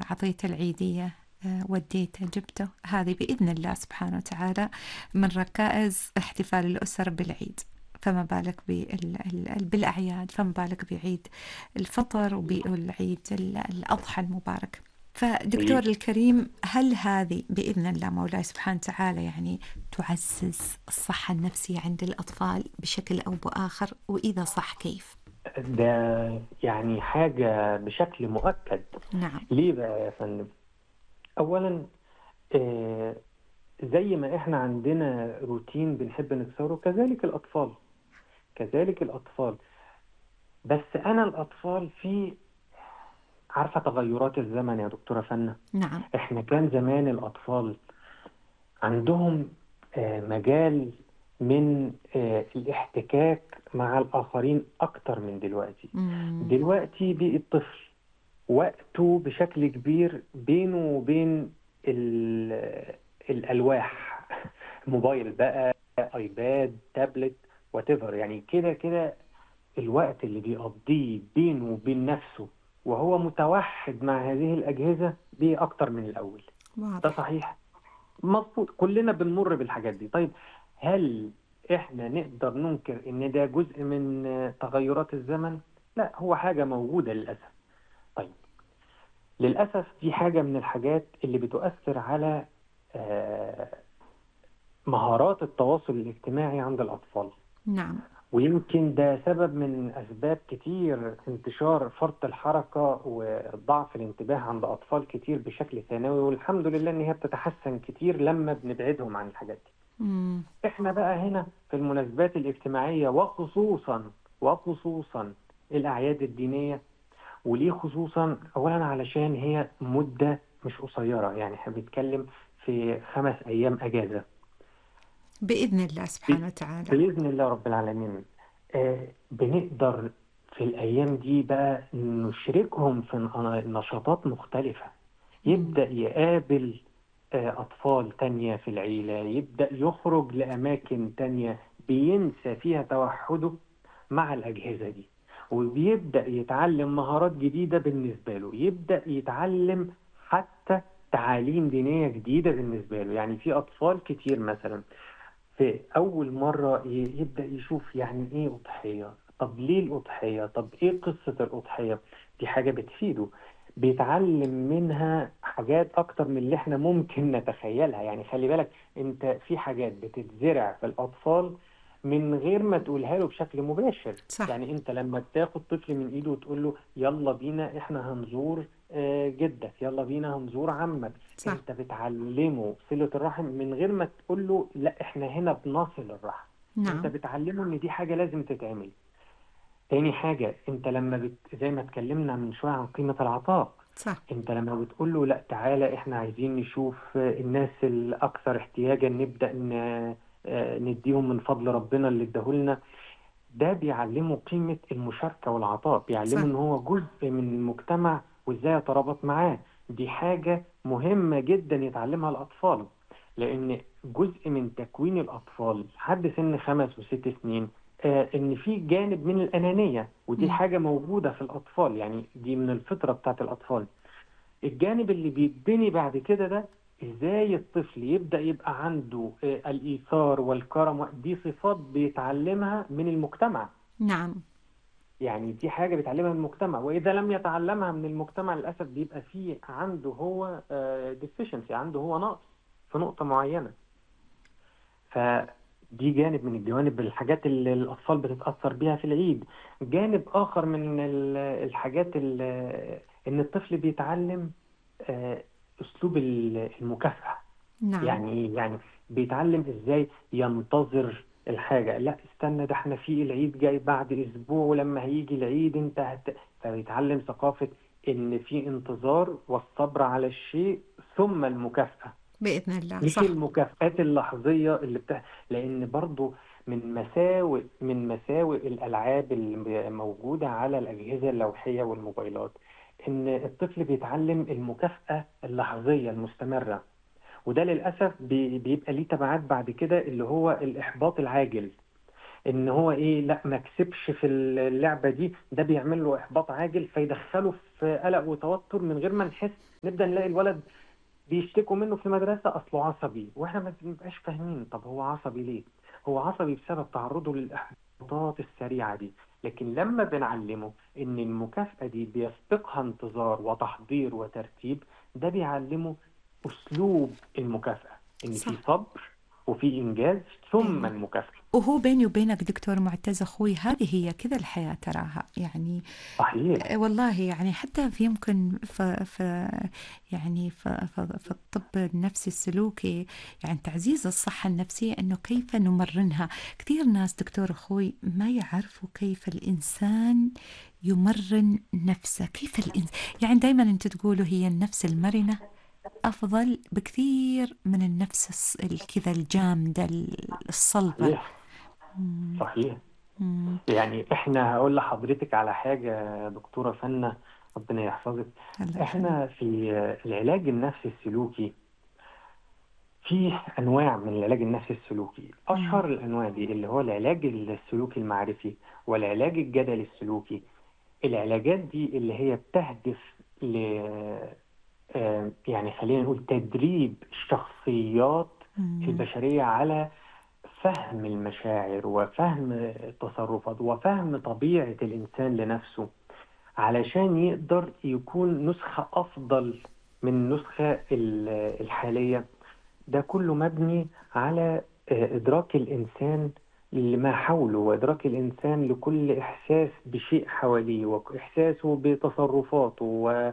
عطيته العيدية آه، وديته جبته هذه بإذن الله سبحانه وتعالى من ركائز احتفال الأسر بالعيد فما بالك بالأعياد فما بالك بعيد الفطر وبالعيد الأضحى المبارك فدكتور الكريم هل هذه بإذن الله مولاي سبحانه وتعالى يعني تعزز الصحة النفسية عند الأطفال بشكل أو بآخر وإذا صح كيف؟ ده يعني حاجة بشكل مؤكد نعم ليه بقى يا فندم؟ أولا آه زي ما احنا عندنا روتين بنحب نكسره كذلك الأطفال كذلك الأطفال بس أنا الأطفال في عارفة تغيرات الزمن يا دكتورة فنة نعم احنا كان زمان الأطفال عندهم آه مجال من آه الاحتكاك مع الآخرين أكتر من دلوقتي مم. دلوقتي بقى الطفل وقته بشكل كبير بينه وبين ال- الألواح موبايل بقى ايباد تابلت واتيفر يعني كده كده الوقت اللي بيقضيه بينه وبين نفسه وهو متوحد مع هذه الأجهزة بيه أكتر من الأول ده واضح صحيح مظبوط كلنا بنمر بالحاجات دي طيب هل احنا نقدر ننكر ان ده جزء من آه، تغيرات الزمن لا هو حاجة موجودة للأسف طيب للأسف دي حاجة من الحاجات اللي بتؤثر على آه، مهارات التواصل الاجتماعي عند الأطفال نعم ويمكن ده سبب من أسباب كتير انتشار فرط الحركة وضعف الانتباه عند أطفال كتير بشكل ثانوي والحمد لله إن هي بتتحسن كتير لما بنبعدهم عن الحاجات دي مم. احنا بقى هنا في المناسبات الاجتماعية وخصوصا وخصوصا الأعياد الدينية وليه خصوصا أولا علشان هي مدة مش قصيرة يعني احنا بنتكلم في خمس أيام أجازة بإذن الله سبحانه وتعالى بإذن الله رب العالمين آه بنقدر في الأيام دي بقى نشركهم في ن- نشاطات مختلفة يبدأ يقابل آه أطفال تانية في العيلة يبدأ يخرج لأماكن تانية بينسى فيها توحده مع الأجهزة دي وبيبدأ يتعلم مهارات جديدة بالنسبة له يبدأ يتعلم حتى تعاليم دينية جديدة بالنسبة له يعني في أطفال كتير مثلا في أول مرة ي- يبدأ يشوف يعني إيه أضحية طب ليه الأضحية طب إيه قصة الأضحية دي حاجة بتفيده بيتعلم منها حاجات أكتر من اللي إحنا ممكن نتخيلها يعني خلي بالك أنت في حاجات بتتزرع في الأطفال من غير ما تقولها له بشكل مباشر صح. يعني أنت لما تاخد طفل من إيده وتقول له يلا بينا إحنا هنزور آه، جدك يلا بينا هنزور عمك صح. انت بتعلمه صلة الرحم من غير ما تقول له لا احنا هنا بنصل الرحم نعم انت بتعلمه ان دي حاجة لازم تتعمل تاني حاجة انت لما بت... زي ما اتكلمنا من شوية عن قيمة العطاء صح انت لما بتقول له لا تعالى احنا عايزين نشوف الناس الاكثر احتياجا نبدأ ن... آه، نديهم من فضل ربنا اللي اداهولنا ده بيعلمه قيمة المشاركة والعطاء بيعلمه صح. ان هو جزء من المجتمع وازاي يترابط معاه دي حاجة مهمة جدا يتعلمها الأطفال لأن جزء من تكوين الأطفال لحد سن خمس وست سنين آه إن في جانب من الأنانية ودي مم. حاجة موجودة في الأطفال يعني دي من الفطرة بتاعت الأطفال الجانب اللي بيتبني بعد كده ده ازاي الطفل يبدأ يبقى عنده آه، الإيثار والكرم دي صفات بيتعلمها من المجتمع نعم يعني دي حاجة بيتعلمها من المجتمع وإذا لم يتعلمها من المجتمع للأسف بيبقى فيه عنده هو deficiency عنده هو نقص في نقطة معينة فدي جانب من الجوانب الحاجات اللي الأطفال بتتأثر بيها في العيد جانب آخر من ال- الحاجات ال- إن الطفل بيتعلم آه، أسلوب ال- المكافأة نعم يعني ايه يعني بيتعلم ازاي ينتظر الحاجة لا استنى ده احنا في العيد جاي بعد اسبوع ولما هيجي العيد انت هت... فبيتعلم ثقافة ان في انتظار والصبر على الشيء ثم المكافأة بإذن الله مش صح المكافآت اللحظية اللي بتاع لان برضو من مساوئ من مساوئ الالعاب اللي موجودة على الاجهزة اللوحية والموبايلات ان الطفل بيتعلم المكافأة اللحظية المستمرة وده للأسف بي- بيبقى ليه تبعات بعد كده اللي هو الإحباط العاجل إن هو إيه لا ما كسبش في اللعبة دي ده بيعمل له إحباط عاجل فيدخله في قلق وتوتر من غير ما نحس نبدأ نلاقي الولد بيشتكوا منه في المدرسة أصله عصبي وإحنا ما بنبقاش فاهمين طب هو عصبي ليه؟ هو عصبي بسبب تعرضه للإحباطات السريعة دي لكن لما بنعلمه إن المكافأة دي بيسبقها انتظار وتحضير وترتيب ده بيعلمه أسلوب المكافأة إن صح في صبر وفي إنجاز ثم أيوة المكافأة وهو بيني وبينك دكتور معتز أخوي هذه هي كذا الحياة تراها يعني صحيح آه، والله يعني حتى في يمكن ف ف يعني ف ف في الطب النفسي السلوكي يعني تعزيز الصحة النفسية إنه كيف نمرنها كثير ناس دكتور أخوي ما يعرفوا كيف الإنسان يمرن نفسه كيف الإنسان يعني دايما أنت تقولوا هي النفس المرنة أفضل بكثير من النفس الص- ال- كذا الجامدة الصلبة صحيح مم. صحيح مم. يعني إحنا هقول لحضرتك على حاجة دكتورة فنة ربنا يحفظك الله يخليك إحنا في العلاج النفسي السلوكي في أنواع من العلاج النفسي السلوكي مم. أشهر الأنواع دي اللي هو العلاج السلوكي المعرفي والعلاج الجدلي السلوكي العلاجات دي اللي هي بتهدف ل آه، يعني خلينا نقول تدريب الشخصيات مم. البشرية على فهم المشاعر وفهم التصرفات وفهم طبيعة الإنسان لنفسه علشان يقدر يكون نسخة أفضل من النسخة ال- الحالية ده كله مبني على آه، إدراك الإنسان لما حوله وإدراك الإنسان لكل إحساس بشيء حواليه وإحساسه بتصرفاته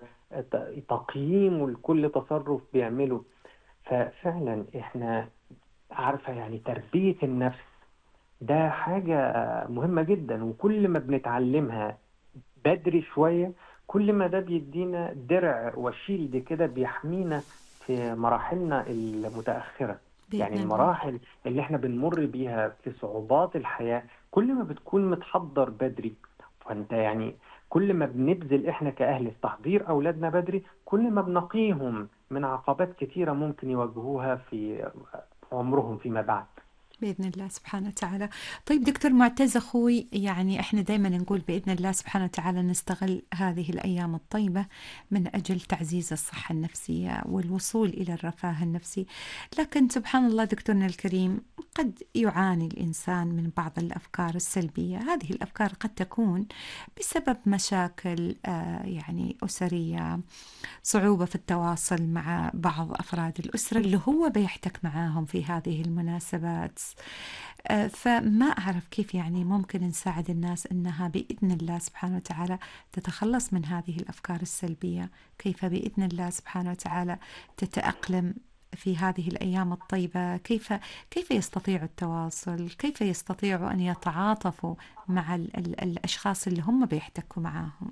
وتقييمه لكل تصرف بيعمله ففعلا إحنا عارفة يعني تربية النفس ده حاجة مهمة جدا وكل ما بنتعلمها بدري شوية كل ما ده بيدينا درع وشيلد كده بيحمينا في مراحلنا المتأخرة يعني بإذن الله المراحل اللي احنا بنمر بيها في صعوبات الحياة كل ما بتكون متحضر بدري فانت يعني كل ما بنبذل احنا كأهل في تحضير أولادنا بدري كل ما بنقيهم من عقبات كتيرة ممكن يواجهوها في عمرهم فيما بعد بإذن الله سبحانه وتعالى طيب دكتور معتز أخوي يعني إحنا دائما نقول بإذن الله سبحانه وتعالى نستغل هذه الأيام الطيبة من أجل تعزيز الصحة النفسية والوصول إلى الرفاه النفسي لكن سبحان الله دكتورنا الكريم قد يعاني الإنسان من بعض الأفكار السلبية هذه الأفكار قد تكون بسبب مشاكل آه، يعني أسرية صعوبة في التواصل مع بعض أفراد الأسرة اللي هو بيحتك معاهم في هذه المناسبات آه، فما أعرف كيف يعني ممكن نساعد الناس أنها بإذن الله سبحانه وتعالى تتخلص من هذه الأفكار السلبية كيف بإذن الله سبحانه وتعالى تتأقلم في هذه الأيام الطيبة كيف كيف يستطيعوا التواصل كيف يستطيعوا أن يتعاطفوا مع ال ال الأشخاص اللي هم بيحتكوا معاهم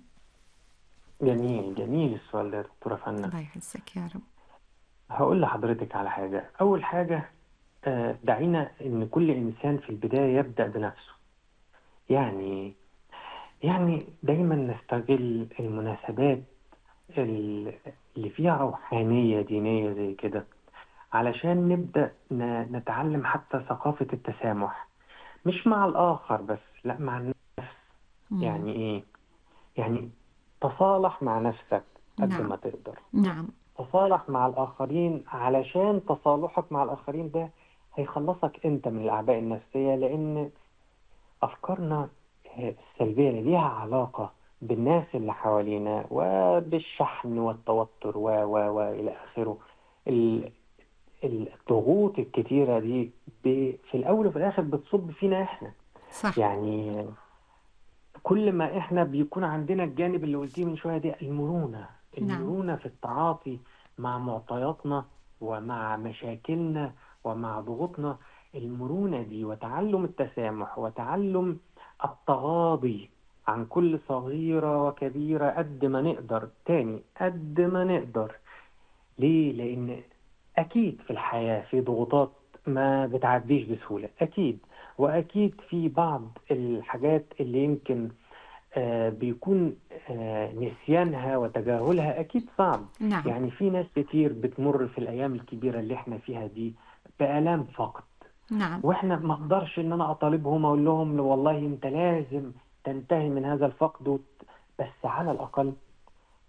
جميل جميل السؤال ده يا دكتورة فنة الله يعزك يا رب هقول لحضرتك على حاجة أول حاجة آه، دعينا إن كل إنسان في البداية يبدأ بنفسه يعني يعني دايما نستغل المناسبات ال- اللي فيها روحانية دينية زي كده علشان نبدأ ن- نتعلم حتى ثقافة التسامح مش مع الآخر بس لا مع النفس مم. يعني إيه؟ يعني تصالح مع نفسك قد نعم ما تقدر نعم تصالح مع الآخرين علشان تصالحك مع الآخرين ده هيخلصك أنت من الأعباء النفسية لأن أفكارنا السلبية اللي ليها علاقة بالناس اللي حوالينا وبالشحن والتوتر و و و إلى آخره ال- الضغوط الكتيرة دي ب- في الأول وفي الآخر بتصب فينا إحنا صح يعني كل ما احنا بيكون عندنا الجانب اللي قلتيه من شوية دي المرونة نعم المرونة في التعاطي مع معطياتنا ومع مشاكلنا ومع ضغوطنا المرونة دي وتعلم التسامح وتعلم التغاضي عن كل صغيرة وكبيرة قد ما نقدر تاني قد ما نقدر ليه؟ لأن أكيد في الحياة في ضغوطات ما بتعديش بسهولة أكيد وأكيد في بعض الحاجات اللي يمكن آه، بيكون آه، نسيانها وتجاهلها أكيد صعب نعم يعني في ناس كتير بتمر في الأيام الكبيرة اللي احنا فيها دي بآلام فقد نعم واحنا ما اقدرش ان انا اطالبهم اقول لهم والله انت لازم تنتهي من هذا الفقد وت... بس على الاقل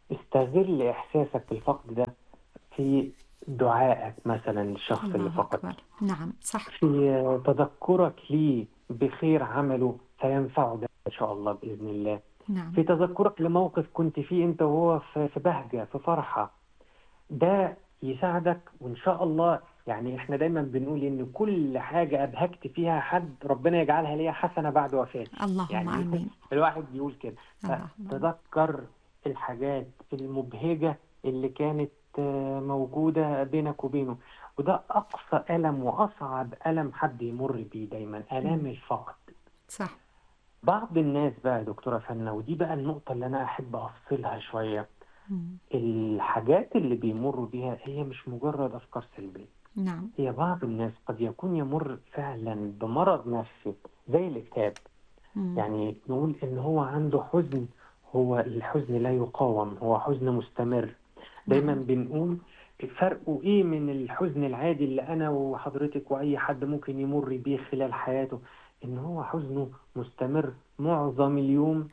استغل إحساسك بالفقد ده في دعائك مثلا للشخص اللي الله فقدته أكبر نعم صح في تذكرك ليه بخير عمله فينفعه ده إن شاء الله بإذن الله نعم في تذكرك لموقف كنت فيه أنت وهو في في بهجة في فرحة ده يساعدك وإن شاء الله يعني إحنا دايما بنقول إن كل حاجة أبهجت فيها حد ربنا يجعلها ليا حسنة بعد وفاتي اللهم يعني آمين الواحد بيقول كده اللهم آمين فتذكر الحاجات المبهجة اللي كانت آه، موجودة بينك وبينه وده أقصى ألم وأصعب ألم حد يمر بيه دايما ألام مم. الفقد صح بعض الناس بقى يا دكتورة فنة ودي بقى النقطة اللي أنا أحب أفصلها شوية مم. الحاجات اللي بيمروا بيها هي مش مجرد أفكار سلبية نعم هي بعض الناس قد يكون يمر فعلا بمرض نفسي زي الاكتئاب مم. يعني نقول إن هو عنده حزن هو الحزن لا يقاوم هو حزن مستمر دايما نعم بنقول فرقه ايه من الحزن العادي اللي انا وحضرتك واي حد ممكن يمر بيه خلال حياته ان هو حزنه مستمر معظم اليوم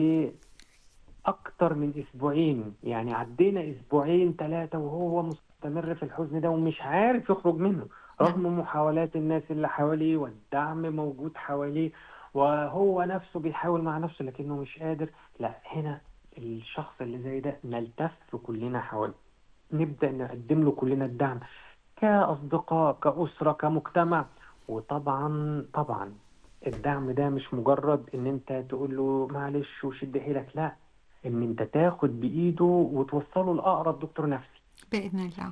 واكتر من اسبوعين يعني عدينا اسبوعين ثلاثة وهو مستمر في الحزن ده ومش عارف يخرج منه نعم رغم محاولات الناس اللي حواليه والدعم موجود حواليه وهو نفسه بيحاول مع نفسه لكنه مش قادر لا هنا الشخص اللي زي ده نلتف كلنا حواليه نبدأ نقدم له كلنا الدعم كأصدقاء كأسرة كمجتمع وطبعا طبعا الدعم ده مش مجرد ان انت تقول له معلش وشد حيلك لا ان انت تاخد بايده وتوصله لاقرب دكتور نفسي بإذن الله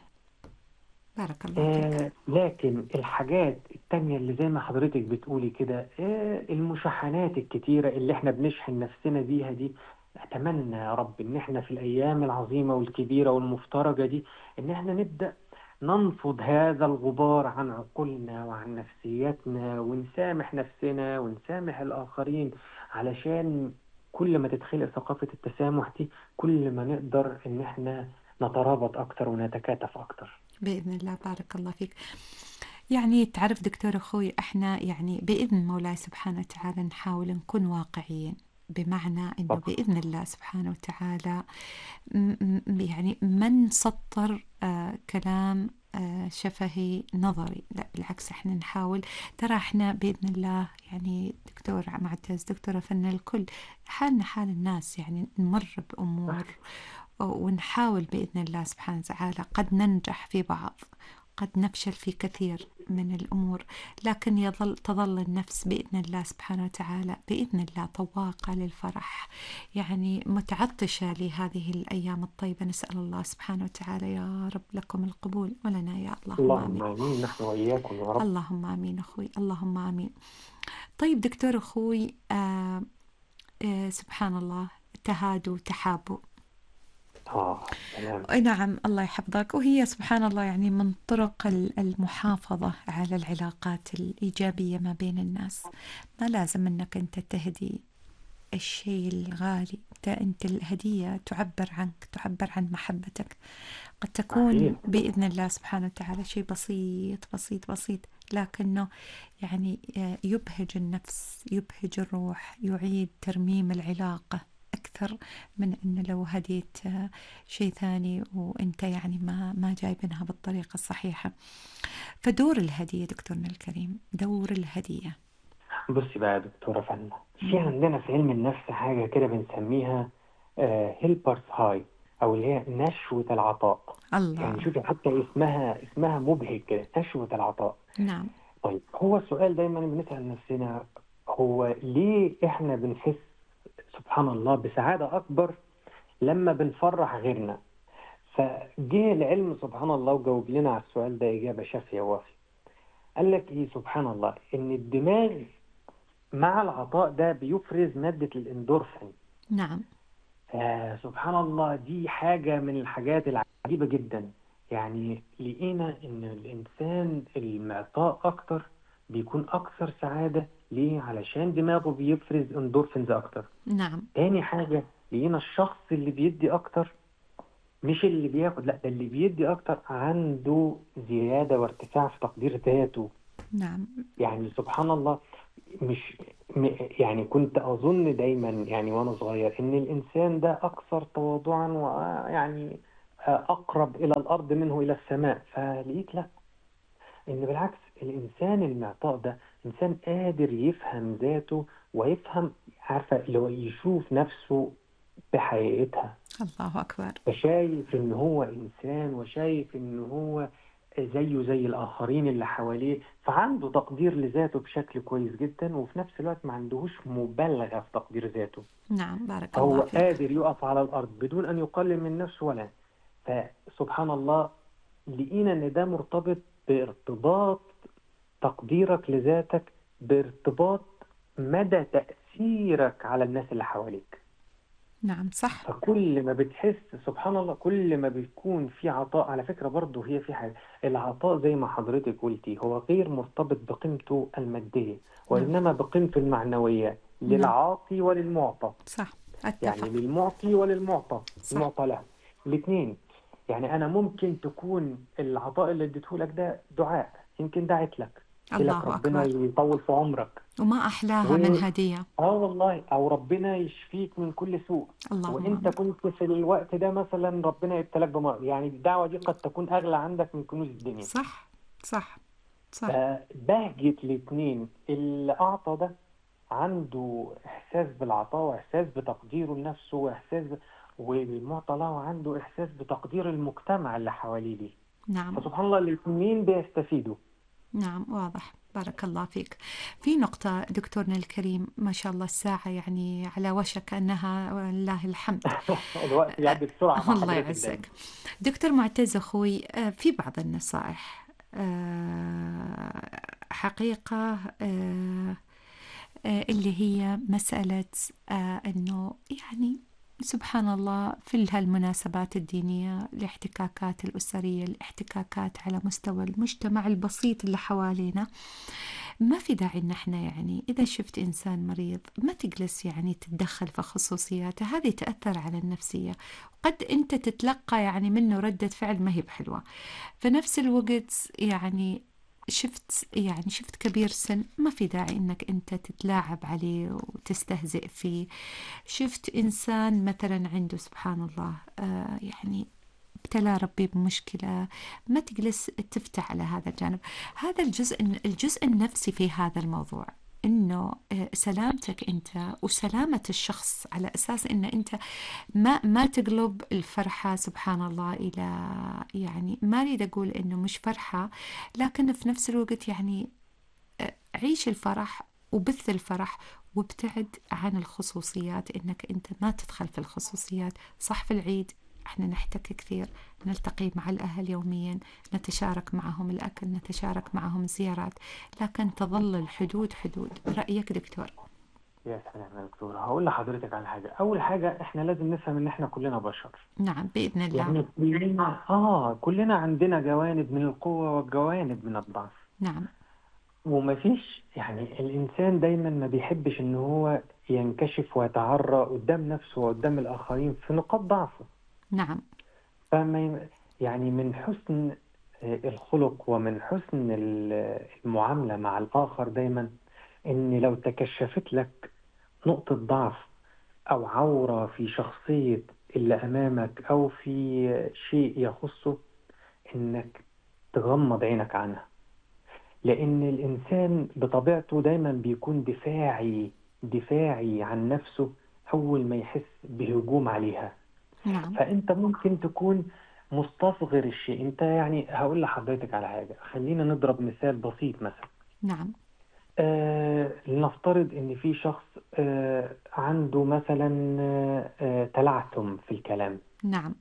بارك الله فيك آه لكن الحاجات التانية اللي زي ما حضرتك بتقولي كده آه المشاحنات الكتيرة اللي احنا بنشحن نفسنا بيها دي أتمنى يا رب إن احنا في الأيام العظيمة والكبيرة والمفترجة دي إن احنا نبدأ ننفض هذا الغبار عن عقولنا وعن نفسياتنا ونسامح نفسنا ونسامح الآخرين علشان كل ما تتخلق ثقافة التسامح دي كل ما نقدر إن احنا نترابط أكتر ونتكاتف أكتر بإذن الله بارك الله فيك يعني تعرف دكتور أخوي احنا يعني بإذن مولاي سبحانه وتعالى نحاول نكون واقعيين بمعنى انه طبعا باذن الله سبحانه وتعالى م- م- يعني ما نسطر آه كلام آه شفهي نظري لا بالعكس احنا نحاول ترى احنا باذن الله يعني دكتور معتز دكتوره فن الكل حالنا حال الناس يعني نمر بامور صح ونحاول باذن الله سبحانه وتعالى قد ننجح في بعض قد نفشل في كثير من الأمور لكن يظل تظل النفس بإذن الله سبحانه وتعالى بإذن الله طواقة للفرح يعني متعطشة لهذه الأيام الطيبة نسأل الله سبحانه وتعالى يا رب لكم القبول ولنا يا اللهم آمين اللهم آمين نحن وإياكم يا رب اللهم آمين أخوي اللهم آمين طيب دكتور أخوي آه آه سبحان الله تهادوا تحابوا آه سلام أي نعم الله يحفظك وهي سبحان الله يعني من طرق ال- المحافظة على العلاقات الإيجابية ما بين الناس ما لازم أنك أنت تهدي الشيء الغالي أنت أنت الهدية تعبر عنك تعبر عن محبتك قد تكون صحيح بإذن الله سبحانه وتعالى شيء بسيط بسيط بسيط لكنه يعني آه، يبهج النفس يبهج الروح يعيد ترميم العلاقة أكثر من أن لو هديت آه، شيء ثاني وأنت يعني ما ما جايبينها بالطريقة الصحيحة فدور الهدية دكتورنا الكريم دور الهدية بصي بقى يا دكتورة فنة في مم. عندنا في علم النفس حاجة كده بنسميها هيلبرز هاي أو اللي هي نشوة العطاء يعني الله شوفي حتى اسمها اسمها مبهج كده نشوة العطاء نعم طيب هو السؤال دايما بنسأل نفسنا هو ليه احنا بنحس سبحان الله بسعادة أكبر لما بنفرح غيرنا فجه العلم سبحان الله وجاوب لنا على السؤال ده إجابة شافية وافية قال لك إيه سبحان الله إن الدماغ مع العطاء ده بيفرز مادة الإندورفين نعم فسبحان الله دي حاجة من الحاجات العجيبة جدا يعني لقينا إن الإنسان المعطاء أكتر بيكون أكثر سعادة ليه؟ علشان دماغه بيفرز اندورفينز أكتر نعم تاني حاجة لقينا الشخص اللي بيدي أكتر مش اللي بياخد لا ده اللي بيدي أكتر عنده زيادة وارتفاع في تقدير ذاته نعم يعني سبحان الله مش م- يعني كنت أظن دايما يعني وأنا صغير إن الإنسان ده أكثر تواضعا ويعني أقرب إلى الأرض منه إلى السماء فلقيت لا إن بالعكس الإنسان المعطاء ده إنسان قادر يفهم ذاته ويفهم عارفة اللي هو يشوف نفسه بحقيقتها الله أكبر فشايف إن هو إنسان وشايف إن هو زيه زي الآخرين اللي حواليه فعنده تقدير لذاته بشكل كويس جدا وفي نفس الوقت ما عندهوش مبالغة في تقدير ذاته نعم بارك هو الله فيك قادر يقف على الأرض بدون أن يقلل من نفسه ولا فسبحان الله لقينا إن ده مرتبط بارتباط تقديرك لذاتك بارتباط مدى تأثيرك على الناس اللي حواليك نعم صح فكل ما بتحس سبحان الله كل ما بيكون في عطاء على فكرة برضه هي في حاجة العطاء زي ما حضرتك قلتي هو غير مرتبط بقيمته المادية نعم وإنما بقيمته المعنوية نعم للعاطي وللمعطى صح يعني أتفق للمعطي وللمعطى صح المعطى له الاثنين يعني أنا ممكن تكون العطاء اللي اديته لك ده دعاء يمكن دعيت لك قلت لك الله ربنا أكبر يطول في عمرك وما أحلاها من هدية اه والله او ربنا يشفيك من كل سوء اللهم وانت آمين كنت في الوقت ده مثلا ربنا يبتلاك بمرض يعني الدعوة دي قد تكون اغلى عندك من كنوز الدنيا صح صح صح فبهجة الاتنين اللي اعطى ده عنده احساس بالعطاء واحساس بتقديره لنفسه واحساس ب... والمعطى له عنده احساس بتقدير المجتمع اللي حواليه دي نعم فسبحان الله الاتنين بيستفيدوا نعم واضح بارك الله فيك في نقطة دكتورنا الكريم ما شاء الله الساعة يعني على وشك أنها ولله الحمد الوقت يعدي بسرعة مع الله حضرتك دايما يعزك دكتور معتز أخوي آه، في بعض النصائح آه، حقيقة آه، آه، اللي هي مسألة آه، أنه يعني سبحان الله في هالمناسبات الدينية الاحتكاكات الأسرية الاحتكاكات على مستوى المجتمع البسيط اللي حوالينا ما في داعي ان احنا يعني اذا شفت انسان مريض ما تجلس يعني تتدخل في خصوصياته هذه تأثر على النفسية وقد انت تتلقى يعني منه ردة فعل ما هي بحلوة في نفس الوقت يعني شفت يعني شفت كبير سن ما في داعي انك انت تتلاعب عليه وتستهزئ فيه شفت انسان مثلا عنده سبحان الله آه يعني ابتلى ربي بمشكلة ما تجلس تفتح على هذا الجانب هذا الجزء الجزء النفسي في هذا الموضوع انه آه، سلامتك انت وسلامة الشخص على اساس ان انت ما ما تقلب الفرحة سبحان الله الى يعني ما اريد اقول انه مش فرحة لكن في نفس الوقت يعني آه، عيش الفرح وبث الفرح وابتعد عن الخصوصيات انك انت ما تدخل في الخصوصيات صح في العيد احنا نحتك كثير نلتقي مع الاهل يوميا نتشارك معهم الاكل نتشارك معهم الزيارات لكن تظل الحدود حدود رايك دكتور يا سلام يا دكتور هقول لحضرتك على حاجة أول حاجة إحنا لازم نفهم إن إحنا كلنا بشر نعم باذن الله يعني كلنا آه كلنا عندنا جوانب من القوة وجوانب من الضعف نعم ومفيش يعني الإنسان دايما ما بيحبش إن هو ينكشف ويتعرى قدام نفسه وقدام الآخرين في نقاط ضعفه نعم فما ي- يعني من حسن آه، الخلق ومن حسن ال- المعاملة مع الآخر دايما إن لو تكشفت لك نقطة ضعف أو عورة في شخصية اللي أمامك أو في شيء يخصه إنك تغمض عينك عنها لأن الإنسان بطبيعته دايما بيكون دفاعي دفاعي عن نفسه أول ما يحس بهجوم عليها نعم فأنت ممكن تكون مستصغر الشيء أنت يعني هقول لحضرتك على حاجة خلينا نضرب مثال بسيط مثلا نعم آه لنفترض إن في شخص آه عنده مثلا آه آه، تلعثم في الكلام نعم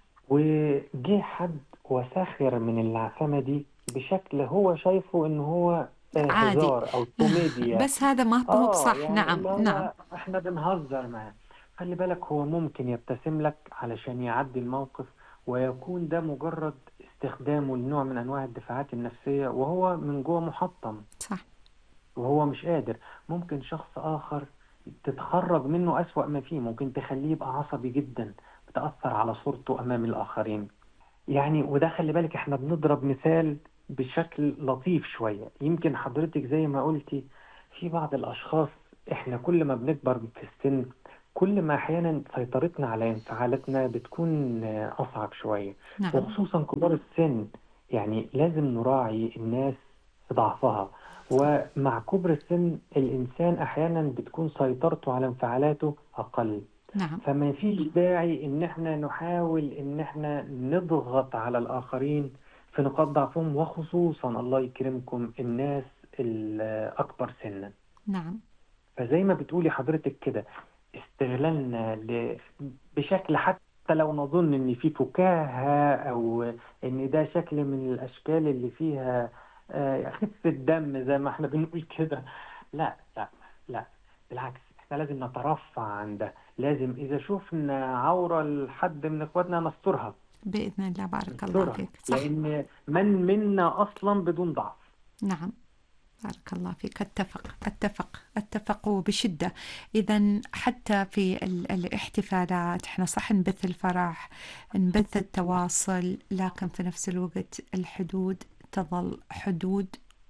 وجه حد وساخر من العثمة دي بشكل هو شايفه إن هو آه، عادي هزار أو كوميديا بس هذا ما هو اه بصح يعني نعم اللي نعم هو احنا بنهزر معاه خلي بالك هو ممكن يبتسم لك علشان يعدي الموقف ويكون ده مجرد استخدامه لنوع من انواع الدفاعات النفسية وهو من جوه محطم صح وهو مش قادر ممكن شخص آخر تتخرج منه أسوأ ما فيه ممكن تخليه يبقى عصبي جدا بتأثر على صورته أمام الآخرين يعني وده خلي بالك احنا بنضرب مثال بشكل لطيف شوية يمكن حضرتك زي ما قلتي في بعض الأشخاص إحنا كل ما بنكبر في السن كل ما أحيانا سيطرتنا على انفعالاتنا بتكون آه، أصعب شوية نعم وخصوصا كبار السن يعني لازم نراعي الناس في ضعفها ومع كبر السن الإنسان أحيانا بتكون سيطرته على انفعالاته أقل نعم فما فيش داعي إن احنا نحاول إن احنا نضغط على الآخرين في نقاط ضعفهم وخصوصا الله يكرمكم الناس الأكبر سنا نعم فزي ما بتقولي حضرتك كده استغلالنا ل... بشكل حتى لو نظن ان في فكاهة او ان ده شكل من الاشكال اللي فيها آه، خفة دم زي ما احنا بنقول كده لا لا لا بالعكس احنا لازم نترفع عن ده لازم اذا شفنا عورة لحد من اخواتنا نسترها بإذن الله بارك الله نسترها فيك صح لان من منا اصلا بدون ضعف نعم بارك الله فيك اتفق اتفق اتفق وبشدة اذا حتى في ال- الاحتفالات احنا صح نبث الفرح نبث التواصل لكن في نفس الوقت الحدود تظل حدود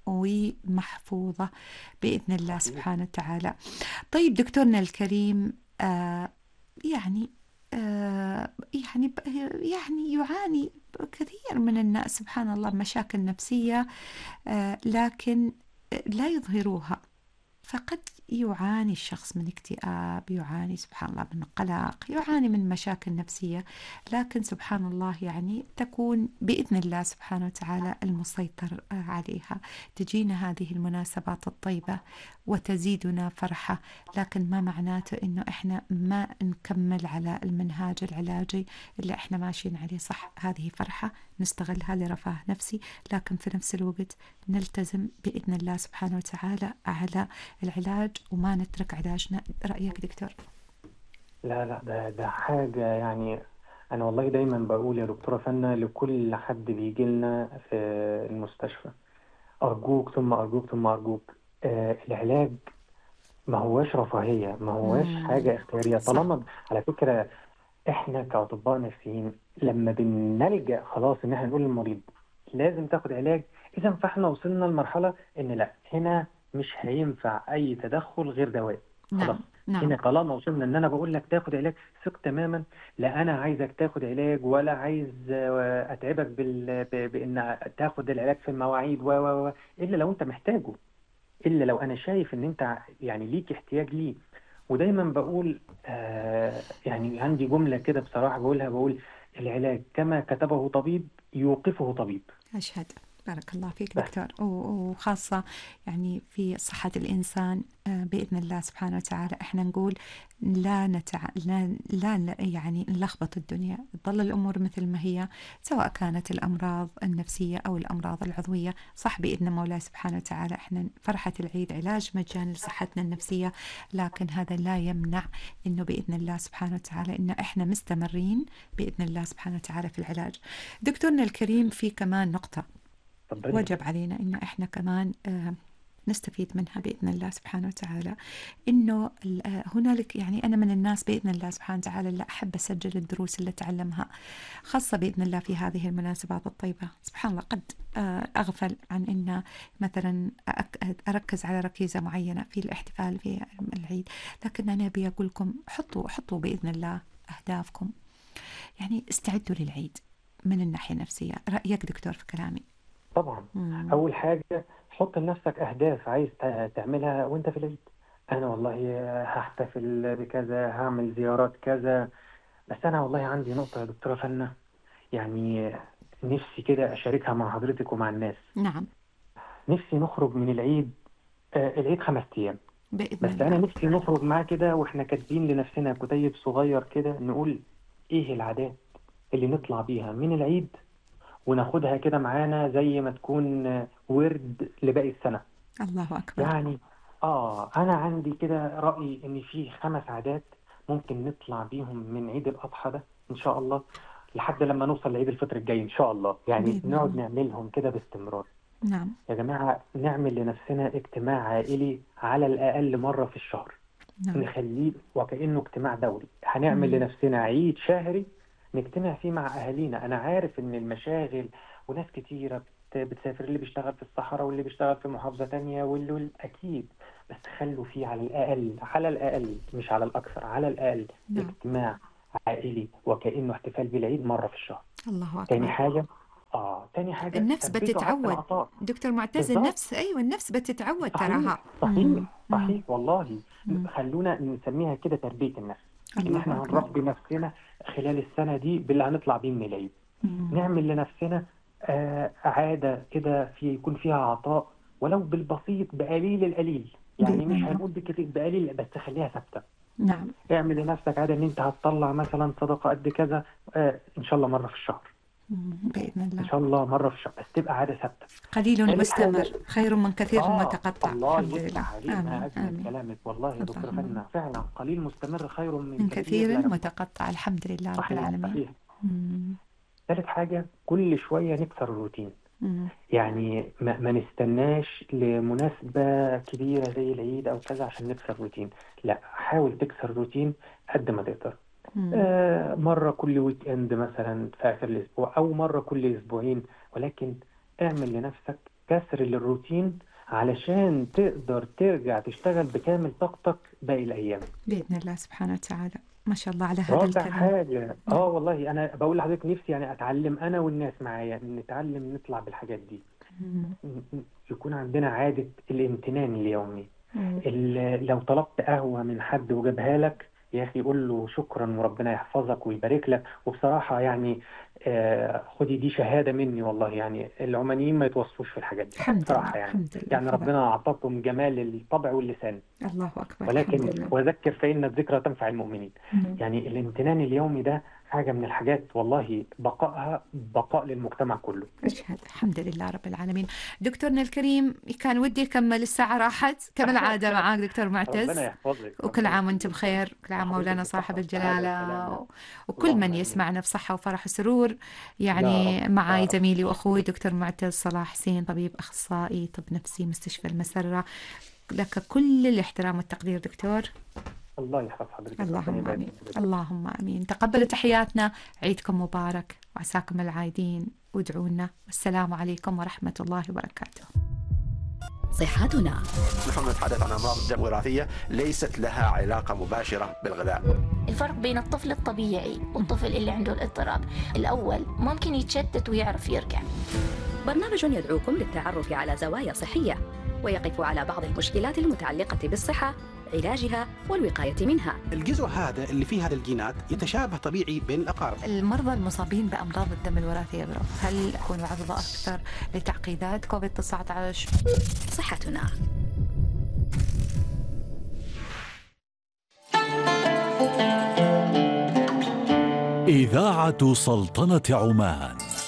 ومحفوظة بإذن الله صحيح سبحانه وتعالى طيب دكتورنا الكريم آه يعني آه يعني ب- يعني يعاني كثير من الناس سبحان الله مشاكل نفسية آه لكن لا يظهروها فقد يعاني الشخص من اكتئاب يعاني سبحان الله من قلق يعاني من مشاكل نفسية لكن سبحان الله يعني تكون بإذن الله سبحانه وتعالى المسيطر آه، عليها تجينا هذه المناسبات الطيبة وتزيدنا فرحة لكن ما معناته إنه إحنا ما نكمل على المنهاج العلاجي اللي إحنا ماشيين عليه صح هذه فرحة نستغلها لرفاه نفسي لكن في نفس الوقت نلتزم بإذن الله سبحانه وتعالى على العلاج وما نترك علاجنا رأيك دكتور لا لا ده ده حاجة يعني أنا والله دايما بقول يا دكتورة فنة لكل حد بيجي لنا في المستشفى أرجوك ثم أرجوك ثم أرجوك آه العلاج ما هواش رفاهية ما هواش مم. حاجة اختيارية صح طالما على فكرة إحنا كأطباء نفسيين لما بنلجأ خلاص إن إحنا نقول للمريض لازم تاخد علاج إذا فإحنا وصلنا لمرحلة إن لا هنا مش هينفع أي تدخل غير دواء خلاص نعم هنا نعم طالما وصلنا ان انا بقول لك تاخد علاج ثق تماما لا انا عايزك تاخد علاج ولا عايز آه، اتعبك بال... ب- بان تاخد العلاج في المواعيد و و و الا لو انت محتاجه الا لو انا شايف ان انت يعني ليك احتياج ليه ودايما بقول آه يعني عندي جملة كده بصراحة بقولها بقول العلاج كما كتبه طبيب يوقفه طبيب أشهد بارك الله فيك بس دكتور و- وخاصة يعني في صحة الإنسان آه، بإذن الله سبحانه وتعالى إحنا نقول لا نتع... لا, لا لا- يعني نلخبط الدنيا تظل الأمور مثل ما هي سواء كانت الأمراض النفسية أو الأمراض العضوية صح بإذن مولاي سبحانه وتعالى إحنا فرحة العيد علاج مجاني لصحتنا النفسية لكن هذا لا يمنع إنه بإذن الله سبحانه وتعالى إن إحنا مستمرين بإذن الله سبحانه وتعالى في العلاج دكتورنا الكريم في كمان نقطة اتفضلي وجب علينا إنه إحنا كمان آه، نستفيد منها بإذن الله سبحانه وتعالى إنه ال- آه، هنالك يعني أنا من الناس بإذن الله سبحانه وتعالى اللي أحب أسجل الدروس اللي أتعلمها خاصة بإذن الله في هذه المناسبات الطيبة سبحان الله قد آه، أغفل عن إن مثلا أك- أركز على ركيزة معينة في الاحتفال في العيد لكن أنا أبي أقول لكم حطوا حطوا بإذن الله أهدافكم يعني استعدوا للعيد من الناحية النفسية رأيك دكتور في كلامي طبعا مم. اول حاجة حط لنفسك اهداف عايز ت- تعملها وانت في العيد انا والله هحتفل بكذا هعمل زيارات كذا بس انا والله عندي نقطة يا دكتورة فنة يعني نفسي كده اشاركها مع حضرتك ومع الناس نعم نفسي نخرج من العيد آه، العيد خمس ايام بإذن بس انا الله نفسي نخرج معاه كده واحنا كاتبين لنفسنا كتيب صغير كده نقول ايه العادات اللي نطلع بيها من العيد وناخدها كده معانا زي ما تكون آه، ورد لباقي السنة الله أكبر يعني اه انا عندي كده رأي ان في خمس عادات ممكن نطلع بيهم من عيد الاضحى ده ان شاء الله لحد لما نوصل لعيد الفطر الجاي ان شاء الله يعني بإذن نقعد الله نعملهم كده باستمرار نعم يا جماعة نعمل لنفسنا اجتماع عائلي على الأقل مرة في الشهر نعم نخليه وكأنه اجتماع دوري هنعمل مم. لنفسنا عيد شهري نجتمع فيه مع أهالينا أنا عارف إن المشاغل وناس كتيرة بت... بتسافر اللي بيشتغل في الصحراء واللي بيشتغل في محافظة تانية واللي واللي- أكيد بس خلوا فيه على الأقل على الأقل مش على الأكثر على الأقل نعم. اجتماع عائلي وكأنه احتفال بالعيد مرة في الشهر الله تاني أكبر حاجة اه تاني حاجة النفس ثبتوا عدد بتتعود العطاء دكتور معتز بالظبط. النفس أيوة النفس بتتعود صحيح تراها صحيح مم. صحيح والله مم. خلونا نسميها كده تربية النفس ان الله احنا أكبر هنربي نفسنا خلال السنة دي باللي هنطلع بيه من العيد مم. نعمل لنفسنا آه عادة كده في يكون فيها عطاء ولو بالبسيط بقليل القليل يعني بإذن مش الله. هنقول بكتير بقليل بس خليها ثابتة نعم اعمل لنفسك عادة ان انت هتطلع مثلا صدقة قد كذا آه ان شاء الله مرة في الشهر مم. بإذن ان الله شاء الله مرة في الشهر بس تبقى عادة ثابتة قليل تاني مستمر حاجة- خير من كثير آه متقطع الله الحمد يفتح عليك لله ما آمين أجمل آمين كلامك والله يا دكتور اللهم فنا فعلا قليل مستمر خير من, من كثير لا يكون. متقطع الحمد لله رب صحيح العالمين صحيح مم. ثالث حاجة كل شوية نكسر الروتين مم. يعني ما, ما نستناش لمناسبة كبيرة زي العيد أو كذا عشان نكسر روتين لا حاول تكسر روتين قد ما تقدر مم. آه مرة كل ويك إند مثلا في آخر الأسبوع أو مرة كل أسبوعين ولكن اعمل لنفسك كسر للروتين علشان تقدر ترجع تشتغل بكامل طاقتك باقي الأيام بإذن الله سبحانه وتعالى ما شاء الله على هذا رابع الكلام حاجة اه والله أنا بقول لحضرتك نفسي يعني أتعلم أنا والناس معايا نتعلم نطلع بالحاجات دي مم. ن- ن- يكون عندنا عادة الامتنان اليومي مم. ال- لو طلبت قهوة من حد وجابها لك يا أخي قول له شكرا وربنا يحفظك ويبارك لك وبصراحة يعني آه خدي دي شهادة مني والله يعني العمانيين ما يتوصفوش في الحاجات دي الحمد لله بصراحة يعني الحمد لله يعني طبعا ربنا أعطاكم جمال الطبع واللسان الله أكبر ولكن الحمد لله وذكر فإن الذكرى تنفع المؤمنين مم. يعني الامتنان اليومي ده حاجة من الحاجات والله بقائها بقاء للمجتمع كله أشهد الحمد لله رب العالمين دكتورنا الكريم كان ودي أكمل الساعة راحت كما العادة معاك دكتور معتز ربنا يحفظك وكل ربنا عام وانت يخليك بخير كل عام وحضرتك مولانا بالصحة صاحب والسعادة الجلالة والسلامة و- وكل اللهم من آمين يسمعنا بصحة وفرح وسرور يا يعني رب معي يا رب زميلي وأخوي دكتور معتز صلاح حسين طبيب أخصائي طب نفسي مستشفى المسرة لك كل الاحترام والتقدير دكتور الله يحفظ حضرتك ربنا اللهم يبارك آمين فيك اللهم آمين تقبلوا تحياتنا عيدكم مبارك وعساكم العايدين وادعوا لنا والسلام عليكم ورحمة الله وبركاته صحتنا نحن نتحدث عن امراض الدم الوراثيه ليست لها علاقه مباشره بالغذاء الفرق بين الطفل الطبيعي والطفل اللي عنده الاضطراب الأول ممكن يتشتت ويعرف يرجع برنامج يدعوكم للتعرف على زوايا صحية ويقف على بعض المشكلات المتعلقة بالصحة علاجها والوقاية منها الجزء هذا اللي فيه هذه الجينات يتشابه طبيعي بين الأقارب المرضى المصابين بأمراض الدم الوراثية برو هل يكونوا عرضة أكثر لتعقيدات كوفيد 19 صحتنا إذاعة سلطنة عمان